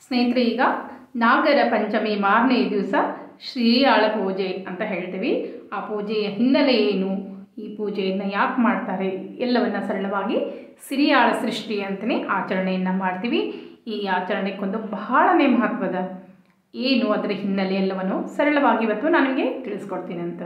ಸ್ನೇಹಿತರೆ ಈಗ ನಾಗರ ಪಂಚಮಿ ಮಾರನೇ ದಿವಸ ಶ್ರೀಯಾಳ ಪೂಜೆ ಅಂತ ಹೇಳ್ತೀವಿ ಆ ಪೂಜೆಯ ಹಿನ್ನೆಲೆ ಏನು ಈ ಪೂಜೆಯನ್ನು ಯಾಕೆ ಮಾಡ್ತಾರೆ ಎಲ್ಲವನ್ನು ಸರಳವಾಗಿ ಸಿರಿಯಾಳ ಸೃಷ್ಟಿ ಅಂತಲೇ ಆಚರಣೆಯನ್ನು ಮಾಡ್ತೀವಿ ಈ ಆಚರಣೆಗೊಂದು ಬಹಳನೇ ಮಹತ್ವದ ಏನು ಅದರ ಹಿನ್ನೆಲೆ ಎಲ್ಲವನ್ನು ಸರಳವಾಗಿ ಇವತ್ತು ನಾನು ನಿಮಗೆ ತಿಳಿಸ್ಕೊಡ್ತೀನಿ ಅಂತ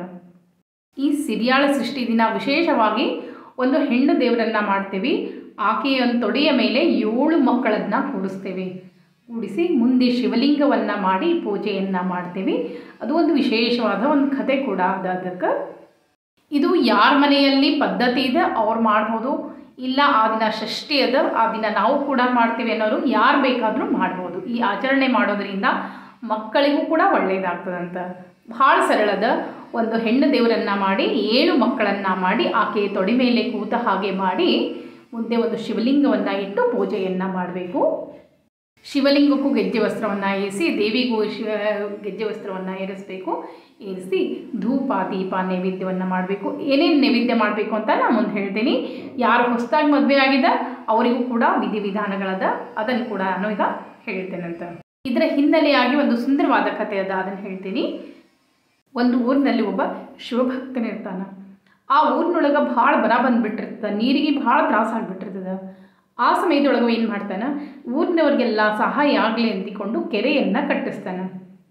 ಈ ಸಿರಿಯಾಳ ಸೃಷ್ಟಿ ದಿನ ವಿಶೇಷವಾಗಿ ಒಂದು ಹೆಣ್ಣು ದೇವರನ್ನು ಮಾಡ್ತೀವಿ ಆಕೆಯ ತೊಡೆಯ ಮೇಲೆ ಏಳು ಮಕ್ಕಳನ್ನು ಕೂಡಿಸ್ತೇವೆ ಕೂಡಿಸಿ ಮುಂದೆ ಶಿವಲಿಂಗವನ್ನು ಮಾಡಿ ಪೂಜೆಯನ್ನು ಮಾಡ್ತೀವಿ ಅದು ಒಂದು ವಿಶೇಷವಾದ ಒಂದು ಕಥೆ ಕೂಡ ಅದ ಅದಕ್ಕೆ ಇದು ಯಾರ ಮನೆಯಲ್ಲಿ ಪದ್ಧತಿ ಇದೆ ಅವ್ರು ಮಾಡ್ಬೋದು ಇಲ್ಲ ಆ ದಿನ ಷಷ್ಠಿ ಅದ ಆ ದಿನ ನಾವು ಕೂಡ ಮಾಡ್ತೀವಿ ಅನ್ನೋರು ಯಾರು ಬೇಕಾದರೂ ಮಾಡ್ಬೋದು ಈ ಆಚರಣೆ ಮಾಡೋದ್ರಿಂದ ಮಕ್ಕಳಿಗೂ ಕೂಡ ಒಳ್ಳೆಯದಾಗ್ತದಂತ ಭಾಳ ಸರಳದ ಒಂದು ಹೆಣ್ಣು ದೇವರನ್ನು ಮಾಡಿ ಏಳು ಮಕ್ಕಳನ್ನು ಮಾಡಿ ಆಕೆ ತೊಡೆ ಮೇಲೆ ಕೂತ ಹಾಗೆ ಮಾಡಿ ಮುಂದೆ ಒಂದು ಶಿವಲಿಂಗವನ್ನು ಇಟ್ಟು ಪೂಜೆಯನ್ನು ಮಾಡಬೇಕು ಶಿವಲಿಂಗಕ್ಕೂ ಗೆಜ್ಜೆ ವಸ್ತ್ರವನ್ನು ಏರಿಸಿ ದೇವಿಗೂ ಶಿವ ಗೆಜ್ಜೆ ವಸ್ತ್ರವನ್ನು ಏರಿಸಬೇಕು ಏರಿಸಿ ಧೂಪ ದೀಪ ನೈವೇದ್ಯವನ್ನು ಮಾಡಬೇಕು ಏನೇನು ನೈವೇದ್ಯ ಮಾಡಬೇಕು ಅಂತ ನಾನು ಮುಂದೆ ಹೇಳ್ತೀನಿ ಯಾರು ಹೊಸದಾಗಿ ಮದುವೆ ಆಗಿದೆ ಅವರಿಗೂ ಕೂಡ ವಿಧಿವಿಧಾನಗಳದ ಅದನ್ನು ಕೂಡ ನಾನು ಈಗ ಹೇಳ್ತೇನಂತ ಇದರ ಹಿನ್ನೆಲೆಯಾಗಿ ಒಂದು ಸುಂದರವಾದ ಕಥೆ ಅದ ಅದನ್ನು ಹೇಳ್ತೀನಿ ಒಂದು ಊರಿನಲ್ಲಿ ಒಬ್ಬ ಶಿವಭಕ್ತನಿರ್ತಾನೆ ಆ ಊರಿನೊಳಗೆ ಭಾಳ ಬರ ಬಂದುಬಿಟ್ಟಿರ್ತದೆ ನೀರಿಗೆ ಭಾಳ ತ್ರಾಸ ಆಗಿಬಿಟ್ಟಿರ್ತದೆ ಆ ಸಮಯದೊಳಗೆ ಏನು ಮಾಡ್ತಾನೆ ಊರಿನವ್ರಿಗೆಲ್ಲ ಸಹಾಯ ಆಗಲಿ ಅಂತಿಕೊಂಡು ಕೆರೆಯನ್ನು ಕಟ್ಟಿಸ್ತಾನೆ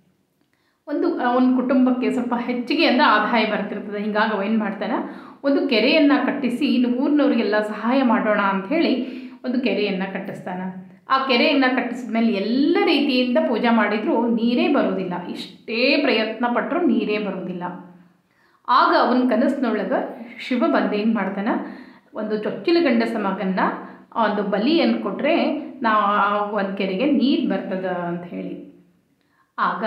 ಒಂದು ಅವನ ಕುಟುಂಬಕ್ಕೆ ಸ್ವಲ್ಪ ಹೆಚ್ಚಿಗೆ ಅಂದರೆ ಆದಾಯ ಬರ್ತಿರ್ತದೆ ಹಿಂಗಾಗಿ ಅವ ಏನು ಮಾಡ್ತಾನೆ ಒಂದು ಕೆರೆಯನ್ನು ಕಟ್ಟಿಸಿ ಇನ್ನು ಊರಿನವ್ರಿಗೆಲ್ಲ ಸಹಾಯ ಮಾಡೋಣ ಅಂಥೇಳಿ ಒಂದು ಕೆರೆಯನ್ನು ಕಟ್ಟಿಸ್ತಾನೆ ಆ ಕೆರೆಯನ್ನು ಕಟ್ಟಿಸಿದ ಮೇಲೆ ಎಲ್ಲ ರೀತಿಯಿಂದ ಪೂಜೆ ಮಾಡಿದರೂ ನೀರೇ ಬರೋದಿಲ್ಲ ಇಷ್ಟೇ ಪ್ರಯತ್ನ ಪಟ್ಟರೂ ನೀರೇ ಬರೋದಿಲ್ಲ ಆಗ ಅವನ ಕನಸಿನೊಳಗೆ ಶಿವ ಬಂದು ಏನು ಮಾಡ್ತಾನೆ ಒಂದು ಚೊಚ್ಚಿಲ ಗಂಡಸ ಮಗನ್ನ ಒಂದು ಬಲಿಯನ್ನು ಕೊಟ್ಟರೆ ನಾವು ಒಂದು ಕೆರೆಗೆ ನೀರು ಬರ್ತದೆ ಅಂತ ಹೇಳಿ ಆಗ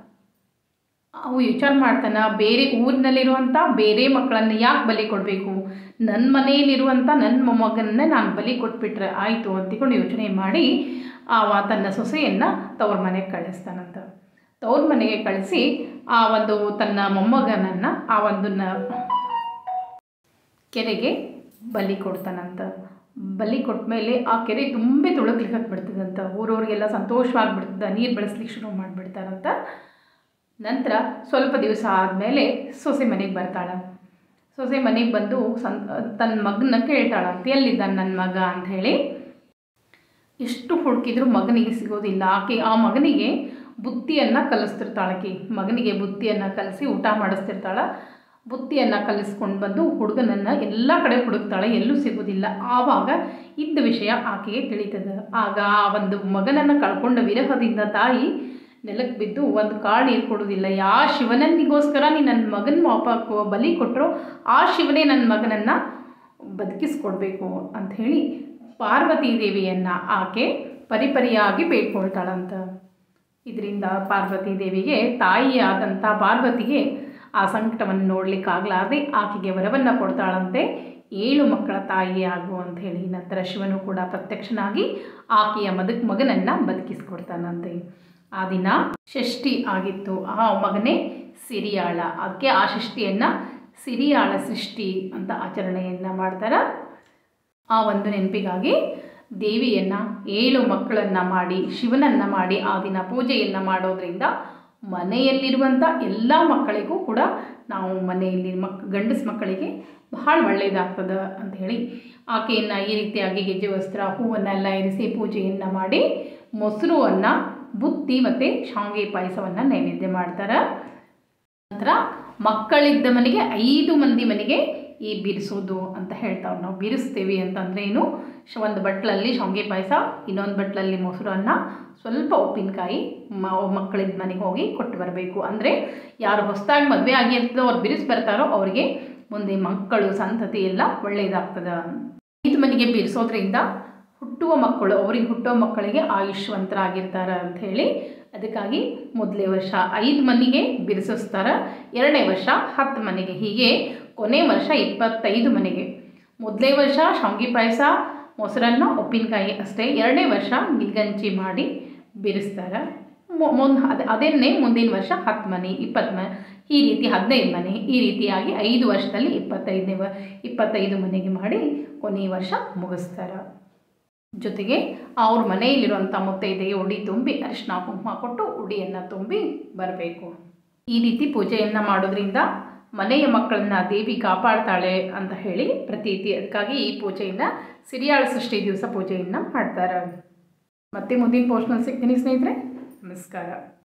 ಅವು ವಿಚಾರ ಮಾಡ್ತಾನೆ ಬೇರೆ ಊರಿನಲ್ಲಿರುವಂಥ ಬೇರೆ ಮಕ್ಕಳನ್ನು ಯಾಕೆ ಬಲಿ ಕೊಡಬೇಕು ನನ್ನ ಮನೆಯಲ್ಲಿರುವಂಥ ನನ್ನ ಮೊಮ್ಮಗನ್ನೇ ನಾನು ಬಲಿ ಕೊಟ್ಬಿಟ್ರೆ ಆಯಿತು ಅಂತಿಕೊಂಡು ಯೋಚನೆ ಮಾಡಿ ಆವ ತನ್ನ ಸೊಸೆಯನ್ನು ತವ್ರ ಮನೆಗೆ ಕಳಿಸ್ತಾನಂತ ತವ್ರ ಮನೆಗೆ ಕಳಿಸಿ ಆ ಒಂದು ತನ್ನ ಮೊಮ್ಮಗನನ್ನು ಆ ಒಂದು ನ ಕೆರೆಗೆ ಬಲಿ ಕೊಡ್ತಾನಂತ ಬಲಿ ಕೊಟ್ಟ ಮೇಲೆ ಆ ಕೆರೆ ತುಂಬೆ ತುಳುಕ್ಲಿಕ್ಕೆ ಬಿಡ್ತದಂತ ಊರವ್ರಿಗೆಲ್ಲ ಸಂತೋಷವಾಗಿಬಿಡ್ತದೆ ನೀರು ಬೆಳೆಸ್ಲಿಕ್ಕೆ ಶುರು ಮಾಡಿಬಿಡ್ತಾರಂತ ನಂತರ ಸ್ವಲ್ಪ ದಿವಸ ಆದಮೇಲೆ ಸೊಸೆ ಮನೆಗೆ ಬರ್ತಾಳೆ ಸೊಸೆ ಮನೆಗೆ ಬಂದು ಸಂ ತನ್ನ ಮಗನ ಕೇಳ್ತಾಳಂತ ಎಲ್ಲಿದ್ದಾನೆ ನನ್ನ ಮಗ ಅಂತ ಹೇಳಿ ಎಷ್ಟು ಹುಡುಕಿದ್ರು ಮಗನಿಗೆ ಸಿಗೋದಿಲ್ಲ ಆಕೆ ಆ ಮಗನಿಗೆ ಬುತ್ತಿಯನ್ನು ಕಲಿಸ್ತಿರ್ತಾಳೆ ಆಕೆ ಮಗನಿಗೆ ಬುತ್ತಿಯನ್ನು ಕಲಿಸಿ ಊಟ ಮಾಡಿಸ್ತಿರ್ತಾಳೆ ಬುತ್ತಿಯನ್ನು ಕಲಿಸ್ಕೊಂಡು ಬಂದು ಹುಡುಗನನ್ನು ಎಲ್ಲ ಕಡೆ ಹುಡುಕ್ತಾಳೆ ಎಲ್ಲೂ ಸಿಗೋದಿಲ್ಲ ಆವಾಗ ಇದ್ದ ವಿಷಯ ಆಕೆಗೆ ತಿಳಿತದೆ ಆಗ ಆ ಒಂದು ಮಗನನ್ನು ಕಳ್ಕೊಂಡ ವಿರಹದಿಂದ ತಾಯಿ ನೆಲಕ್ಕೆ ಬಿದ್ದು ಒಂದು ಕಾಳು ನೀರು ಕೊಡೋದಿಲ್ಲ ಯಾ ಶಿವನನ್ನಿಗೋಸ್ಕರ ನೀ ನನ್ನ ಮಗನ ವಾಪ ಬಲಿ ಕೊಟ್ಟರು ಆ ಶಿವನೇ ನನ್ನ ಮಗನನ್ನು ಬದುಕಿಸ್ಕೊಡ್ಬೇಕು ಅಂಥೇಳಿ ಪಾರ್ವತಿ ದೇವಿಯನ್ನು ಆಕೆ ಪರಿಪರಿಯಾಗಿ ಬೇಡ್ಕೊಳ್ತಾಳಂತ ಇದರಿಂದ ಪಾರ್ವತಿ ದೇವಿಗೆ ತಾಯಿಯಾದಂಥ ಪಾರ್ವತಿಗೆ ಆ ಸಂಕಟವನ್ನು ನೋಡಲಿಕ್ಕಾಗಲಾರ್ದೆ ಆಕೆಗೆ ವರವನ್ನು ಕೊಡ್ತಾಳಂತೆ ಏಳು ಮಕ್ಕಳ ತಾಯಿ ಆಗು ಅಂತ ಹೇಳಿ ನಂತರ ಶಿವನು ಕೂಡ ಪ್ರತ್ಯಕ್ಷನಾಗಿ ಆಕೆಯ ಮದ ಮಗನನ್ನು ಬದುಕಿಸ್ಕೊಡ್ತಾನಂತೆ ಆ ದಿನ ಷಷ್ಠಿ ಆಗಿತ್ತು ಆ ಮಗನೇ ಸಿರಿಯಾಳ ಅದಕ್ಕೆ ಆ ಷಷ್ಠಿಯನ್ನು ಸಿರಿಯಾಳ ಸೃಷ್ಟಿ ಅಂತ ಆಚರಣೆಯನ್ನು ಮಾಡ್ತಾರೆ ಆ ಒಂದು ನೆನಪಿಗಾಗಿ ದೇವಿಯನ್ನು ಏಳು ಮಕ್ಕಳನ್ನು ಮಾಡಿ ಶಿವನನ್ನು ಮಾಡಿ ಆ ದಿನ ಪೂಜೆಯನ್ನು ಮಾಡೋದ್ರಿಂದ ಮನೆಯಲ್ಲಿರುವಂಥ ಎಲ್ಲ ಮಕ್ಕಳಿಗೂ ಕೂಡ ನಾವು ಮನೆಯಲ್ಲಿ ಮಕ್ ಗಂಡಸ ಮಕ್ಕಳಿಗೆ ಬಹಳ ಒಳ್ಳೆಯದಾಗ್ತದೆ ಅಂತ ಹೇಳಿ ಆಕೆಯನ್ನು ಈ ರೀತಿಯಾಗಿ ಗೆಜ್ಜೆ ವಸ್ತ್ರ ಹೂವನ್ನೆಲ್ಲ ಇರಿಸಿ ಪೂಜೆಯನ್ನು ಮಾಡಿ ಮೊಸರು ಅನ್ನ ಬುತ್ತಿ ಮತ್ತು ಶಾವಿಗೆ ಪಾಯಸವನ್ನು ನೈವೇದ್ಯ ಮಾಡ್ತಾರೆ ನಂತರ ಮಕ್ಕಳಿದ್ದ ಮನೆಗೆ ಐದು ಮಂದಿ ಮನೆಗೆ ಈ ಬಿರಿಸೋದು ಅಂತ ಹೇಳ್ತಾವೆ ನಾವು ಬಿರಿಸ್ತೀವಿ ಅಂತಂದ್ರೆ ಏನು ಶ ಒಂದು ಬಟ್ಲಲ್ಲಿ ಶಾವಿಗೆ ಪಾಯಸ ಇನ್ನೊಂದು ಬಟ್ಲಲ್ಲಿ ಮೊಸರನ್ನ ಸ್ವಲ್ಪ ಉಪ್ಪಿನಕಾಯಿ ಮ ಮಕ್ಕಳಿದ್ದ ಮನೆಗೆ ಹೋಗಿ ಕೊಟ್ಟು ಬರಬೇಕು ಅಂದರೆ ಯಾರು ಹೊಸದಾಗಿ ಮದುವೆ ಆಗಿರ್ತದೋ ಅವ್ರು ಬಿರಿಸಿ ಬರ್ತಾರೋ ಅವರಿಗೆ ಮುಂದೆ ಮಕ್ಕಳು ಸಂತತಿ ಎಲ್ಲ ಒಳ್ಳೆಯದಾಗ್ತದೆ ಐದು ಮನೆಗೆ ಬಿರಿಸೋದ್ರಿಂದ ಹುಟ್ಟುವ ಮಕ್ಕಳು ಅವರಿಗೆ ಹುಟ್ಟುವ ಮಕ್ಕಳಿಗೆ ಆಯುಷ್ವಂತರಾಗಿರ್ತಾರೆ ಅಂಥೇಳಿ ಅದಕ್ಕಾಗಿ ಮೊದಲೇ ವರ್ಷ ಐದು ಮನೆಗೆ ಬಿರಿಸಿಸ್ತಾರೆ ಎರಡನೇ ವರ್ಷ ಹತ್ತು ಮನೆಗೆ ಹೀಗೆ ಕೊನೆ ವರ್ಷ ಇಪ್ಪತ್ತೈದು ಮನೆಗೆ ಮೊದಲೇ ವರ್ಷ ಶಾವಿಗೆ ಪಾಯಸ ಮೊಸರನ್ನ ಉಪ್ಪಿನಕಾಯಿ ಅಷ್ಟೇ ಎರಡನೇ ವರ್ಷ ಗಿಲ್ಗಂಚಿ ಮಾಡಿ ಬಿರಿಸ್ತಾರೆ ಮುಂದೆ ಅದು ಅದನ್ನೇ ಮುಂದಿನ ವರ್ಷ ಹತ್ತು ಮನೆ ಇಪ್ಪತ್ತು ಮನೆ ಈ ರೀತಿ ಹದಿನೈದು ಮನೆ ಈ ರೀತಿಯಾಗಿ ಐದು ವರ್ಷದಲ್ಲಿ ಇಪ್ಪತ್ತೈದನೇ ವ ಇಪ್ಪತ್ತೈದು ಮನೆಗೆ ಮಾಡಿ ಕೊನೆಯ ವರ್ಷ ಮುಗಿಸ್ತಾರೆ ಜೊತೆಗೆ ಅವ್ರ ಮನೆಯಲ್ಲಿರುವಂಥ ಮುತ್ತೈದೆಗೆ ಉಡಿ ತುಂಬಿ ಅರಿಶಿನ ಕುಂಕುಮ ಕೊಟ್ಟು ಉಡಿಯನ್ನು ತುಂಬಿ ಬರಬೇಕು ಈ ರೀತಿ ಪೂಜೆಯನ್ನು ಮಾಡೋದ್ರಿಂದ ಮನೆಯ ಮಕ್ಕಳನ್ನ ದೇವಿ ಕಾಪಾಡ್ತಾಳೆ ಅಂತ ಹೇಳಿ ಪ್ರತೀತಿ ಅದಕ್ಕಾಗಿ ಈ ಪೂಜೆಯನ್ನು ಸಿರಿಯಾಳ ಸೃಷ್ಟಿ ದಿವಸ ಪೂಜೆಯನ್ನು ಮಾಡ್ತಾರೆ ಮತ್ತೆ ಮುಂದಿನ ಪೋಸ್ಟ್ನಲ್ಲಿ ಸಿಗ್ತೀನಿ ಸ್ನೇಹಿತರೆ ನಮಸ್ಕಾರ